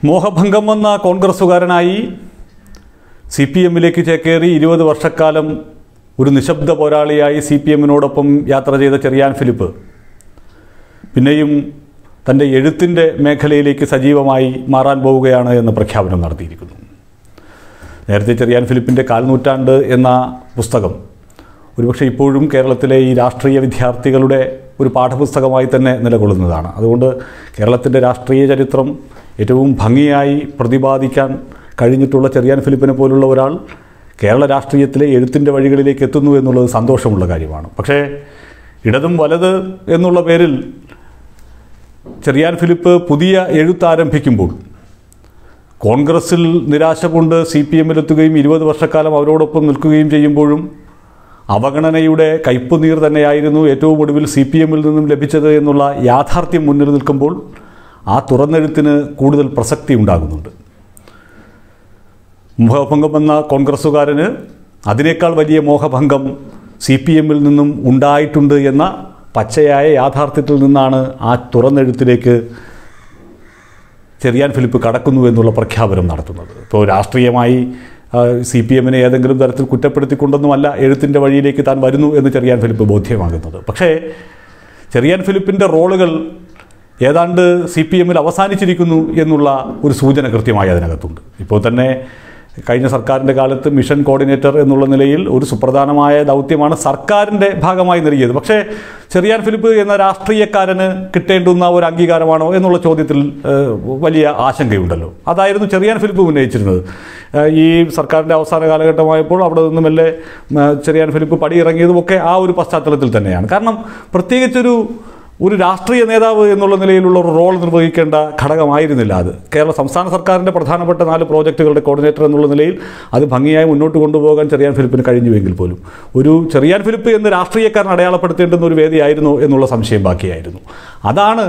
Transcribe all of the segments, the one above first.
മോഹഭംഗം വന്ന കോൺഗ്രസ്സുകാരനായി C P എമ്മിലേക്ക് ചേക്കേറി ഇരുപത് വർഷക്കാലം ഒരു നിശബ്ദ പോരാളിയായി സി പി എമ്മിനോടൊപ്പം യാത്ര ചെയ്ത ചെറിയാൻ ഫിലിപ്പ് പിന്നെയും തൻ്റെ എഴുത്തിൻ്റെ മേഖലയിലേക്ക് സജീവമായി മാറാൻ പോവുകയാണ് എന്ന പ്രഖ്യാപനം നടത്തിയിരിക്കുന്നു നേരത്തെ ചെറിയാൻ ഫിലിപ്പിൻ്റെ കാൽനൂറ്റാണ്ട് എന്ന പുസ്തകം ഒരുപക്ഷെ ഇപ്പോഴും കേരളത്തിലെ ഈ രാഷ്ട്രീയ വിദ്യാർത്ഥികളുടെ ഒരു പാഠപുസ്തകമായി തന്നെ നിലകൊള്ളുന്നതാണ് അതുകൊണ്ട് കേരളത്തിൻ്റെ രാഷ്ട്രീയ ചരിത്രം ഏറ്റവും ഭംഗിയായി പ്രതിപാദിക്കാൻ കഴിഞ്ഞിട്ടുള്ള ചെറിയാൻ ഫിലിപ്പിനെ പോലുള്ള ഒരാൾ കേരള രാഷ്ട്രീയത്തിലെ എഴുത്തിൻ്റെ വഴികളിലേക്ക് എത്തുന്നു എന്നുള്ളത് സന്തോഷമുള്ള കാര്യമാണ് പക്ഷേ ഇടതും വലത് എന്നുള്ള പേരിൽ ചെറിയാൻ ഫിലിപ്പ് പുതിയ എഴുത്താരംഭിക്കുമ്പോൾ കോൺഗ്രസിൽ നിരാശ കൊണ്ട് സി പി എമ്മിലെത്തുകയും ഇരുപത് വർഷക്കാലം അവരോടൊപ്പം നിൽക്കുകയും ചെയ്യുമ്പോഴും അവഗണനയുടെ കയ്പുനീർ തന്നെയായിരുന്നു ഏറ്റവും ഒടുവിൽ സി പി എമ്മിൽ നിന്നും ലഭിച്ചത് എന്നുള്ള യാഥാർത്ഥ്യം മുന്നിൽ നിൽക്കുമ്പോൾ ആ തുറന്നെഴുത്തിന് കൂടുതൽ പ്രസക്തി ഉണ്ടാകുന്നുണ്ട് മോഹഭംഗം എന്ന കോൺഗ്രസ്സുകാരന് അതിനേക്കാൾ വലിയ മോഹഭംഗം സി പി എമ്മിൽ നിന്നും ഉണ്ടായിട്ടുണ്ട് എന്ന പച്ചയായ യാഥാർത്ഥ്യത്തിൽ നിന്നാണ് ആ തുറന്നെഴുത്തിലേക്ക് ചെറിയാൻ ഫിലിപ്പ് കടക്കുന്നു എന്നുള്ള പ്രഖ്യാപനം നടത്തുന്നത് ഇപ്പോൾ രാഷ്ട്രീയമായി സി പി എമ്മിനെ ഏതെങ്കിലും തരത്തിൽ കുറ്റപ്പെടുത്തിക്കൊണ്ടൊന്നുമല്ല എഴുത്തിൻ്റെ വഴിയിലേക്ക് താൻ വരുന്നു എന്ന് ചെറിയാൻ ഫിലിപ്പ് ബോധ്യമാകുന്നത് പക്ഷേ ചെറിയാൻ ഫിലിപ്പിൻ്റെ റോളുകൾ ഏതാണ്ട് സി പി എമ്മിൽ അവസാനിച്ചിരിക്കുന്നു എന്നുള്ള ഒരു സൂചന കൃത്യമായി അതിനകത്തുണ്ട് ഇപ്പോൾ തന്നെ കഴിഞ്ഞ സർക്കാരിൻ്റെ കാലത്ത് മിഷൻ കോർഡിനേറ്റർ എന്നുള്ള നിലയിൽ ഒരു സുപ്രധാനമായ ദൗത്യമാണ് സർക്കാരിൻ്റെ ഭാഗമായി നൽകിയത് പക്ഷേ ചെറിയാൻ ഫിലിപ്പ് എന്ന രാഷ്ട്രീയക്കാരന് കിട്ടേണ്ടുന്ന ഒരു അംഗീകാരമാണോ എന്നുള്ള ചോദ്യത്തിൽ ഏഹ്, വലിയ ആശങ്കയുണ്ടല്ലോ അതായിരുന്നു ചെറിയാൻ ഫിലിപ്പ് ഉന്നയിച്ചിരുന്നത് ഏഹ്, ഈ സർക്കാരിൻ്റെ അവസാന കാലഘട്ടമായപ്പോൾ അവിടെ നിന്നും മെല്ലെ ഏഹ്, ചെറിയാൻ ഫിലിപ്പ് പടിയിറങ്ങിയതുമൊക്കെ ആ ഒരു പശ്ചാത്തലത്തിൽ തന്നെയാണ് കാരണം പ്രത്യേകിച്ചൊരു ഒരു രാഷ്ട്രീയ നേതാവ് എന്നുള്ള നിലയിലുള്ള ഒരു റോൾ നിർവഹിക്കേണ്ട ഘടകമായിരുന്നില്ല അത് കേരള സംസ്ഥാന സർക്കാരിൻ്റെ പ്രധാനപ്പെട്ട നാല് പ്രോജക്റ്റുകളുടെ കോർഡിനേറ്റർ എന്നുള്ള നിലയിൽ അത് ഭംഗിയായി മുന്നോട്ട് കൊണ്ടുപോകാൻ ചെറിയാൻ ഫിലിപ്പിന് കഴിഞ്ഞുവെങ്കിൽ പോലും ഒരു ചെറിയാൻ ഫിലിപ്പ് എന്ന് രാഷ്ട്രീയക്കാരൻ അടയാളപ്പെടുത്തേണ്ടുന്ന ഒരു വേദിയായിരുന്നു എന്നുള്ള സംശയം ബാക്കിയായിരുന്നു അതാണ്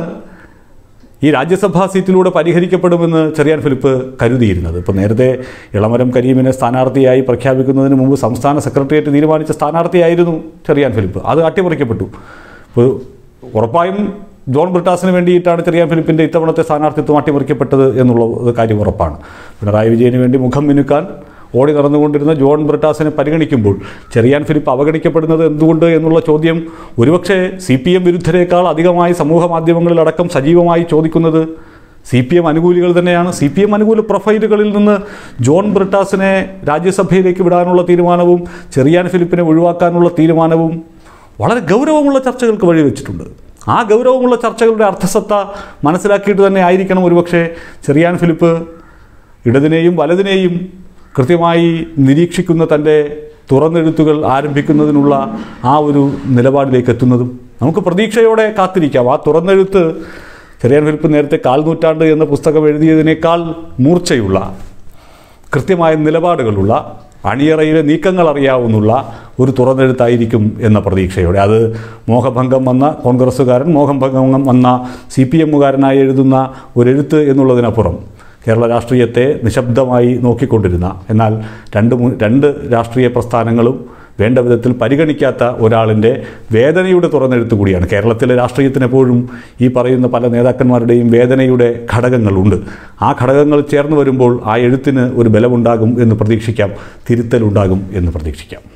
ഈ രാജ്യസഭാ സീറ്റിലൂടെ പരിഹരിക്കപ്പെടുമെന്ന് ചെറിയാൻ ഫിലിപ്പ് കരുതിയിരുന്നത് ഇപ്പോൾ നേരത്തെ ഇളമരം കരീമിനെ സ്ഥാനാർത്ഥിയായി പ്രഖ്യാപിക്കുന്നതിന് മുമ്പ് സംസ്ഥാന സെക്രട്ടേറിയറ്റ് തീരുമാനിച്ച സ്ഥാനാർത്ഥിയായിരുന്നു ചെറിയാൻ ഫിലിപ്പ് അത് അട്ടിമറിക്കപ്പെട്ടു ഇപ്പോൾ ഉറപ്പായും ജോൺ ബ്രിട്ടാസിന് വേണ്ടിയിട്ടാണ് ചെറിയാൻ ഫിലിപ്പിൻ്റെ ഇത്തവണത്തെ സ്ഥാനാർത്ഥിത്വം അട്ടിമറിക്കപ്പെട്ടത് എന്നുള്ള കാര്യം ഉറപ്പാണ് പിണറായി വിജയന് വേണ്ടി മുഖം മിനുക്കാൻ ഓടി നടന്നുകൊണ്ടിരുന്ന ജോൺ ബ്രിട്ടാസിനെ പരിഗണിക്കുമ്പോൾ ചെറിയാൻ ഫിലിപ്പ് അവഗണിക്കപ്പെടുന്നത് എന്തുകൊണ്ട് എന്നുള്ള ചോദ്യം ഒരുപക്ഷെ സി പി എം വിരുദ്ധരേക്കാൾ അധികമായി സമൂഹ മാധ്യമങ്ങളിലടക്കം സജീവമായി ചോദിക്കുന്നത് സി പി എം അനുകൂലികൾ തന്നെയാണ് സി പി എം അനുകൂല പ്രൊഫൈലുകളിൽ നിന്ന് ജോൺ ബ്രിട്ടാസിനെ രാജ്യസഭയിലേക്ക് വിടാനുള്ള തീരുമാനവും ചെറിയാൻ ഫിലിപ്പിനെ ഒഴിവാക്കാനുള്ള തീരുമാനവും വളരെ ഗൗരവമുള്ള ചർച്ചകൾക്ക് വഴിവെച്ചിട്ടുണ്ട് ആ ഗൗരവമുള്ള ചർച്ചകളുടെ അർത്ഥസത്ത മനസ്സിലാക്കിയിട്ട് തന്നെ ആയിരിക്കണം ഒരുപക്ഷെ ചെറിയാൻ ഫിലിപ്പ് ഇടതിനെയും വലതിനെയും കൃത്യമായി നിരീക്ഷിക്കുന്ന തൻ്റെ തുറന്നെഴുത്തുകൾ ആരംഭിക്കുന്നതിനുള്ള ആ ഒരു നിലപാടിലേക്ക് എത്തുന്നതും നമുക്ക് പ്രതീക്ഷയോടെ കാത്തിരിക്കാം ആ തുറന്നെഴുത്ത് ചെറിയാൻ ഫിലിപ്പ് നേരത്തെ കാൽനൂറ്റാണ്ട് എന്ന പുസ്തകം എഴുതിയതിനേക്കാൾ മൂർച്ചയുള്ള കൃത്യമായ നിലപാടുകളുള്ള അണിയറയിലെ നീക്കങ്ങൾ അറിയാവുന്നുള്ള ഒരു തുറന്നെഴുത്തായിരിക്കും എന്ന പ്രതീക്ഷയോടെ അത് മോഹഭംഗം വന്ന കോൺഗ്രസ്സുകാരൻ മോഹഭംഗം വന്ന സി പി എമ്മുകാരനായി എഴുതുന്ന ഒരെഴുത്ത് എന്നുള്ളതിനപ്പുറം കേരള രാഷ്ട്രീയത്തെ നിശബ്ദമായി നോക്കിക്കൊണ്ടിരുന്ന എന്നാൽ രണ്ട് മു- രണ്ട് രാഷ്ട്രീയ പ്രസ്ഥാനങ്ങളും വേണ്ട വിധത്തിൽ പരിഗണിക്കാത്ത ഒരാളിൻ്റെ വേദനയുടെ തുറന്നെഴുത്ത് കൂടിയാണ് കേരളത്തിലെ രാഷ്ട്രീയത്തിന് എപ്പോഴും ഈ പറയുന്ന പല നേതാക്കന്മാരുടെയും വേദനയുടെ ഘടകങ്ങളുണ്ട് ആ ഘടകങ്ങൾ ചേർന്ന് വരുമ്പോൾ ആ എഴുത്തിന് ഒരു ബലമുണ്ടാകും എന്ന് പ്രതീക്ഷിക്കാം തിരുത്തലുണ്ടാകും എന്ന് പ്രതീക്ഷിക്കാം